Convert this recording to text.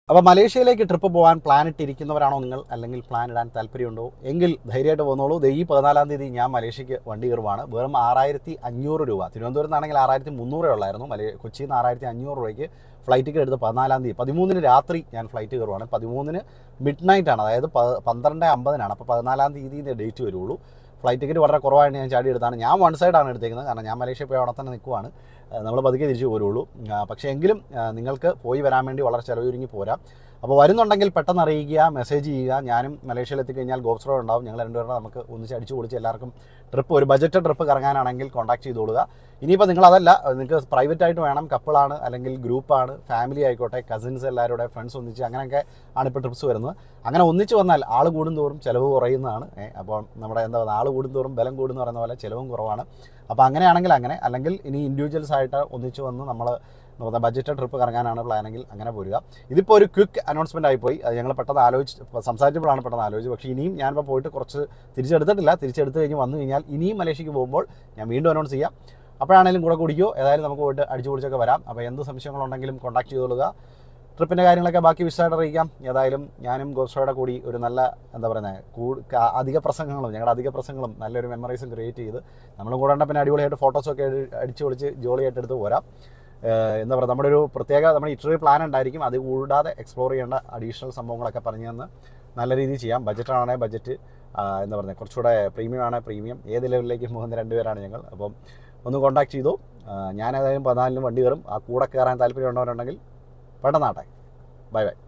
അപ്പോൾ മലേഷ്യയിലേക്ക് ട്രിപ്പ് പോകാൻ പ്ലാൻ ഇട്ടിരിക്കുന്നവരാണോ നിങ്ങൾ അല്ലെങ്കിൽ പ്ലാൻ ഇടാൻ താല്പര്യമുണ്ടോ എങ്കിൽ ധൈര്യമായിട്ട് പോകുന്നോളൂ ദേ ഈ പതിനാലാം തീയതി ഞാൻ മലേഷ്യക്ക് വണ്ടി കയറുവാണ് വെറും ആറായിരത്തി അഞ്ഞൂറ് രൂപ തിരുവനന്തപുരത്ത് നിന്നാണെങ്കിൽ ആറായിരത്തി മുന്നൂറ് ഉള്ളായിരുന്നു മലേ കൊച്ചിയിൽ നിന്ന് ആറായിരത്തി അഞ്ഞൂറ് രൂപയ്ക്ക് ഫ്ലൈറ്റ് ടിക്കറ്റ് എടുത്ത് പതിനാലാം തീയതി പതിമൂന്നിന് രാത്രി ഞാൻ ഫ്ലൈറ്റ് കയറുവാണ് പതിമൂന്നിന് മിഡ് നൈറ്റ് ആണ് അതായത് പ- പന്ത്രണ്ട് അമ്പതിനാണ് അപ്പോൾ പതിനാലാം തീയതി ഡേറ്റ് വരുള്ളൂ ഫ്ലൈറ്റ് ടിക്കറ്റ് വളരെ കുറവായിട്ട് ഞാൻ ചാടി എടുത്താണ് ഞാൻ വൺ സൈഡാണ് എടുത്തേക്കുന്നത് കാരണം ഞാൻ മലേഷ്യ പോയി അവിടെ തന്നെ നിൽക്കുവാണ് നമ്മൾ പതുക്കെ തിരിച്ചു പോരുള്ളൂ ആ, പക്ഷേ എങ്കിലും ആ, നിങ്ങൾക്ക് പോയി വരാൻ വേണ്ടി വളരെ ചിലവൊരുങ്ങി പോരാം അപ്പോൾ വരുന്നുണ്ടെങ്കിൽ പെട്ടെന്ന് അറിയിക്കുക മെസ്സേജ് ചെയ്യുക ഞാനും മലേഷ്യയിൽ എത്തിക്കഴിഞ്ഞാൽ ഗോപ്സ്റോ ഉണ്ടാവും ഞങ്ങൾ രണ്ടുപേരുടെ നമുക്ക് ഒന്നിച്ച് അടിച്ചു പൊളിച്ച് എല്ലാവർക്കും ട്രിപ്പ് ഒരു ബജറ്റ് ട്രിപ്പ് കറങ്ങാനാണെങ്കിൽ കോൺടാക്ട് ചെയ്തോളുക ഇനിയിപ്പോൾ നിങ്ങൾ അതല്ല നിങ്ങൾക്ക് പ്രൈവറ്റ് ആയിട്ട് വേണം കപ്പിളാണ് അല്ലെങ്കിൽ ഗ്രൂപ്പാണ് ഫാമിലി ആയിക്കോട്ടെ കസിൻസ് എല്ലാവരുടെ ഫ്രണ്ട്സ് ഒന്നിച്ച് അങ്ങനെയൊക്കെ ആണ് ഇപ്പോൾ ട്രിപ്സ് വരുന്നത് അങ്ങനെ ഒന്നിച്ച് വന്നാൽ ആൾ കൂടുന്തോറും ചിലവ് കുറയുന്നതാണ് ഏ, അപ്പോൾ നമ്മുടെ എന്താ പറയുക ആൾ കൂടുന്തോറും ബലം കൂടുന്ന പറയുന്ന പോലെ ചിലവും കുറവാണ് അപ്പോൾ അങ്ങനെയാണെങ്കിൽ അങ്ങനെ അല്ലെങ്കിൽ ഇനി ഇൻഡിവിജ്വൽസ് ആയിട്ട് ഒന്നിച്ച് വന്ന് നമ്മൾ എന്താ ബഡ്ജറ്റ് ട്രിപ്പ് കറങ്ങാനാണ് പ്ലാനെങ്കിൽ അങ്ങനെ പോരുക ഇതിപ്പോൾ ഒരു ക്വിക്ക് അനൗൺസ്മെൻ്റ് ആയിപ്പോയി അത് ഞങ്ങൾ പെട്ടെന്ന് ആലോചിച്ച് സംസാരിച്ചപ്പോഴാണ് പെട്ടെന്ന് ആലോചിച്ചത് പക്ഷേ ഇനിയും ഞാനിപ്പോൾ പോയിട്ട് കുറച്ച് തിരിച്ചെടുത്തിട്ടില്ല തിരിച്ചെടുത്ത് കഴിഞ്ഞ് വന്നു കഴിഞ്ഞാൽ ഇനിയും മലേഷ്യക്ക് പോകുമ്പോൾ ഞാൻ വീണ്ടും അനൗൺസ് ചെയ്യാം അപ്പോഴാണെങ്കിലും കൂടെ കുടിക്കോ ഏതായാലും നമുക്ക് പോയിട്ട് അടിച്ചു പൊളിച്ചൊക്കെ വരാം അപ്പോൾ എന്ത് സംശയങ്ങളുണ്ടെങ്കിലും കോൺടാക്ട് ചെയ്തോളുക ട്രിപ്പിൻ്റെ കാര്യങ്ങളൊക്കെ ബാക്കി വിശദമായിട്ട് അറിയിക്കാം ഏതായാലും ഞാനും ഗോസ്ട്രോയുടെ കൂടി ഒരു നല്ല എന്താ പറയുന്നത് കൂ ക- അധിക പ്രസംഗങ്ങളും ഞങ്ങളുടെ അധിക പ്രസംഗങ്ങളും നല്ലൊരു മെമ്മറീസും ക്രിയേറ്റ് ചെയ്ത് നമ്മളും കൂടെ ഉണ്ടെങ്കിൽ പിന്നെ അടിപൊളിയായിട്ട് ഫോട്ടോസൊക്കെ അടിച്ചു പൊളിച്ച് ജോളിയായിട്ട് എടുത്ത് പോരാം ഏഹ് എന്താ പറയുക നമ്മുടെ ഒരു പ്രത്യേക നമ്മുടെ ഇറ്ററി പ്ലാൻ ഉണ്ടായിരിക്കും അത് കൂടാതെ എക്സ്പ്ലോർ ചെയ്യേണ്ട അഡീഷണൽ സംഭവങ്ങളൊക്കെ പറഞ്ഞു തന്ന് നല്ല രീതിയിൽ ചെയ്യാം ബജറ്റ് ആണെങ്കിൽ ബജറ്റ് എന്താ പറയുക കുറച്ചുകൂടെ പ്രീമിയം ആണെങ്കിൽ പ്രീമിയം ഏത് ലെവലിലേക്ക് പോകുന്ന രണ്ടുപേരാണ് ഞങ്ങൾ അപ്പം ഒന്ന് കോൺടാക്ട് ചെയ്തു ആ, ഞാൻ ഏതായാലും പതിനാലിനും വണ്ടി കയറും ആ കൂടെ കയറാൻ താല്പര്യമുള്ളവരുണ്ടെങ്കിൽ പെട്ടെന്നാട്ടെ ബൈ ബൈ